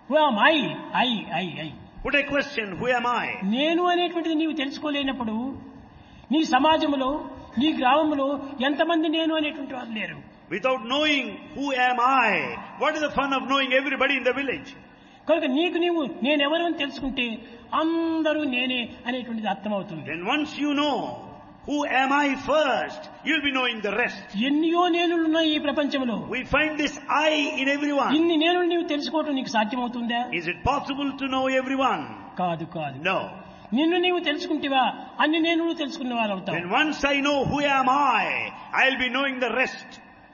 Who am I I I I Put a question, who am I? నేను అనేటువంటిది నీవు తెలుసుకోలేనప్పుడు నీ సమాజంలో నీ గ్రామంలో ఎంతమంది నేను అనేటువంటి వారు లేరు Without knowing who am I, what is the fun of knowing everybody in the village? కనుక నీకు నీవు నేనెవరు అని తెలుసుకుంటే అందరూ నేనే అనేటువంటిది అర్థమవుతుంది Then once you know who am I first, you'll be knowing the rest. ఎన్నో నేనులు ఉన్నాయి ఈ ప్రపంచంలో We find this I in everyone. ఇన్ని నేను నీవు తెలుసుకోవటం నీకు సాధ్యమవుతుందా Is it possible to know everyone? కాదు కాదు No. నిన్ను నీవు తెలుసుకుంటేవా అన్ని నేను తెలుసుకున్న వారు అవుతావు Then once I know who am I, I'll be knowing the rest.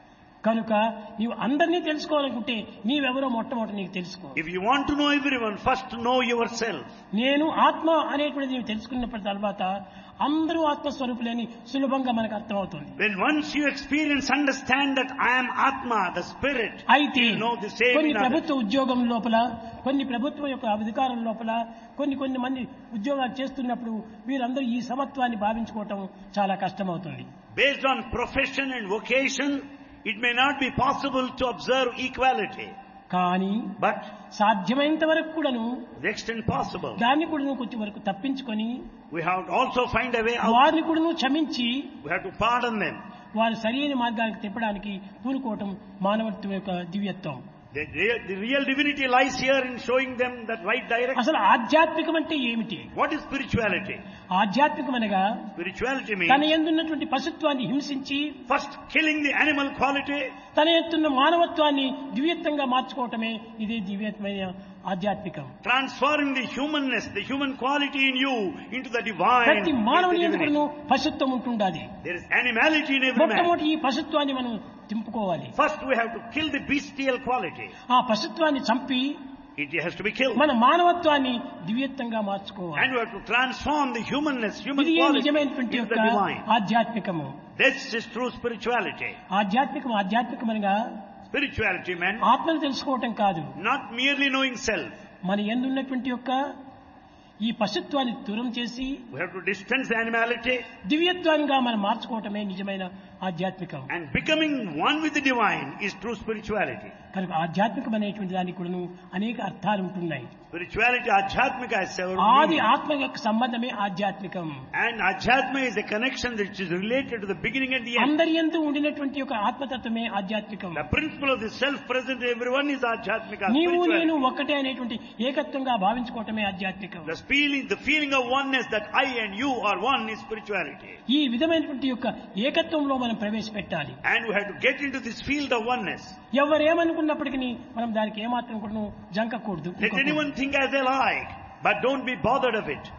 కనుక నీవు అందరినీ తెలుసుకోవాలనుకుంటే నీవెవరో మొట్టమొదటి నీకు తెలుసుకో If you want to know everyone, first know yourself. నేను ఆత్మ అనేటువంటిది నీవు తెలుసుకున్నప్పటి తర్వాత అందరూ ఆత్మస్వరూపులని సులభంగా మనకు అర్థమవుతుంది When once you experience, understand that I am Atma, the spirit, అయితే you know the same కొన్ని in others. ప్రభుత్వ ఉద్యోగం లోపల కొన్ని ప్రభుత్వం యొక్క అధికారం లోపల కొన్ని కొన్ని మంది ఉద్యోగాలు చేస్తున్నప్పుడు వీరందరూ ఈ సమత్వాన్ని భావించుకోవటం చాలా కష్టమవుతుంది Based on profession and vocation, it may not be possible to observe equality. కానీ But సాధ్యమైనంత వరకు కూడాను to the extent possible, దాన్ని కూడా కొంచెం వరకు తప్పించుకొని we have to also find a way out. వారిని కూడా క్షమించి We have to pardon them. వారు సరైన మార్గానికి తిప్పడానికి పూనుకోవటం మానవత్వం యొక్క దివ్యత్వం The real, the real divinity lies here in showing them that right direction. అసలు ఆధ్యాత్మికం అంటే ఏమిటి What is spirituality? ఆధ్యాత్మికం అనగా Spirituality తన means ఎందున్నటువంటి పశుత్వాన్ని హింసించి first killing the animal quality, తన ఎత్తున్న మానవత్వాన్ని దివ్యత్వంగా మార్చుకోవటమే ఇదే దివ్యత్వమైన ఆధ్యాత్మికం transforming the humanness, the human quality in you into the divine. ప్రతి into మానవుని the ఎందుకు divinity. పశుత్వం ఉంటుండాలి There is animality in every man. మొట్టమొదటి ఈ పశుత్వాన్ని మనం తింపుకోవాలి First we have to kill the bestial quality. ఆ పశుత్వాన్ని చంపి It has to be killed. మన మానవత్వాన్ని దివ్యత్వంగా మార్చుకోవాలి And we have to transform the humanness, human ఇది ఏ quality నిజమైనటువంటి into యొక్క the divine. ఆధ్యాత్మికము This is true spirituality. ఆధ్యాత్మికం ఆధ్యాత్మికమనగా Spirituality meant ఆత్మను తెలుసుకోవటం కాదు not merely knowing self. మన ఎందున్నటువంటి యొక్క ఈ పశుత్వాన్ని దూరం చేసి We have to distance the animality దివ్యత్వంగా మనం మార్చుకోవటమే నిజమైన ఆధ్యాత్మికం and becoming one with the divine is true spirituality. కనుక ఆధ్యాత్మికం అనేటువంటి దానికి కూడాను అనేక అర్థాలు ఉంటున్నాయి Spirituality, Adhyatmika has several ఆది meanings. ఆత్మ యొక్క సంబంధమే ఆధ్యాత్మికం And Adhyatma is a connection which is related to the beginning and the end. అందరి ఎందు ఉండినటువంటి యొక్క ఆత్మతత్వమే ఆధ్యాత్మికం The principle of the self present in everyone is Adhyatmika. నీవు నేను spirituality. ఒక్కటే అనేటువంటి ఏకత్వంగా భావించుకోవటమే ఆధ్యాత్మికం The feeling, the feeling of oneness that I and you are one is spirituality. ఈ విధమైనటువంటి యొక్క ఏకత్వంలో మనం ప్రవేశపెట్టాలి And we have to get into this field of oneness. ఎవరేమనుకున్నప్పటికీ మనం దానికి ఏమాత్రం కూడా జంకకూడదు Let anyone think as they like, but don't be bothered of it.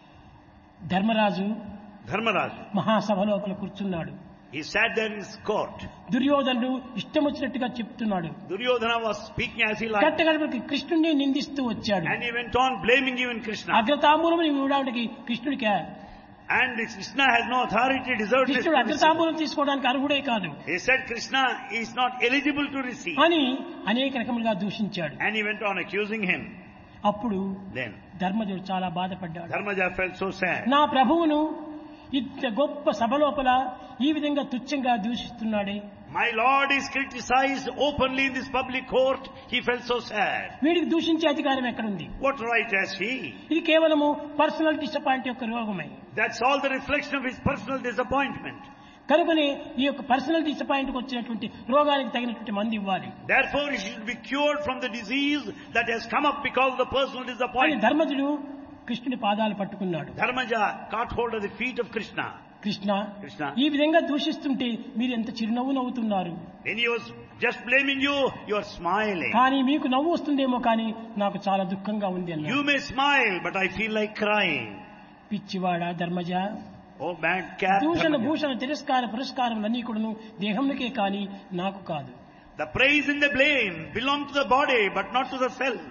Dharmaraju Dharmaraj, మహాసభ లోపల కూర్చున్నాడు he sat there in his court. దుర్యోధనుడు ఇష్టం వచ్చినట్టుగా చెప్తున్నాడు Duryodhana was speaking as he liked. కట్టగడపడికి కృష్ణుడిని నిందిస్తూ వచ్చాడు And he went on blaming even Krishna. అగ్రతాంబూలం ఇవ్వడానికి కృష్ణుడికి And Krishna has no authority, deserved this. కృష్ణుడు అగ్రతాంబూలం తీసుకోవడానికి అర్హుడే కాదు He said Krishna is not eligible to receive. అని అనేక రకములుగా దూషించాడు And he went on accusing him. అప్పుడు Then ధర్మజుడు చాలా బాధపడ్డాడు Dharmaja felt so sad. నా ప్రభువును ఇంత గొప్ప సభ లోపల ఈ విధంగా తుచ్చంగా దూషిస్తున్నాడే My Lord is criticized openly in this public court. He felt so sad. వీడికి దూషించే అధికారం ఎక్కడుంది What right has he? ఇది కేవలము పర్సనల్ డిసప్పాయింట్ యొక్క రోగమే That's all the reflection of his personal disappointment. కనుకనే ఈ యొక్క పర్సనల్ డిసప్పాయింట్కి వచ్చినటువంటి రోగానికి తగినటువంటి మంది ఇవ్వాలి Therefore, he should be cured from the disease that has come up because of the personal అని disappointment. ధర్మజుడు కృష్ణుని పాదాలు పట్టుకున్నాడు Dharmaja caught hold of the feet of Krishna. Krishna Krishna. ఈ విధంగా దూషిస్తుంటే మీరు ఎంత చిరునవ్వు నవ్వుతున్నారు When he was just blaming you, you are smiling. కానీ మీకు నవ్వు వస్తుందేమో కానీ నాకు చాలా దుఃఖంగా ఉంది అన్న You may smile, but I feel like crying. పిచ్చివాడ Dharmaja Oh, bad cat. దూషణ Dharmaja. భూషణ తిరస్కార పురస్కారములన్నీ కూడాను దేహంలోకే కానీ నాకు కాదు The praise and the blame belong to the body, but not to the self.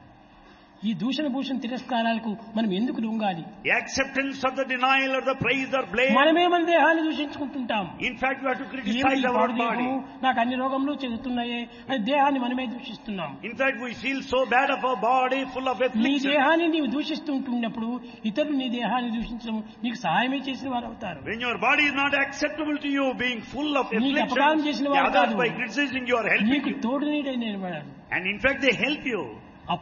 ఈ దూషణ భూషణ తిరస్కారాలకు మనం ఎందుకు లొంగాలి The acceptance of the denial or the praise or blame. మనమే మన దేహాన్ని దూషించుకుంటుంటాం In fact, we have to ఏమి criticize ఈ our పాడు body. దేహము నాకు అన్ని రోగములు చెందుతున్నాయే అని దేహాన్ని మనమే దూషిస్తున్నాం In fact, we feel so bad of our body, full of నీ affliction. దేహాన్ని నీవు దూషిస్తుంటున్నప్పుడు ఇతరులు నీ దేహాన్ని దూషించడం నీకు సహాయమే చేసిన వారు అవుతారు When your body is not acceptable to you, being full of నీకు affliction, అపకారం చేసిన the వారు others కాదు. by criticizing you are helping నీకు you. తోడు నీడైన వాడు And in fact, they help you.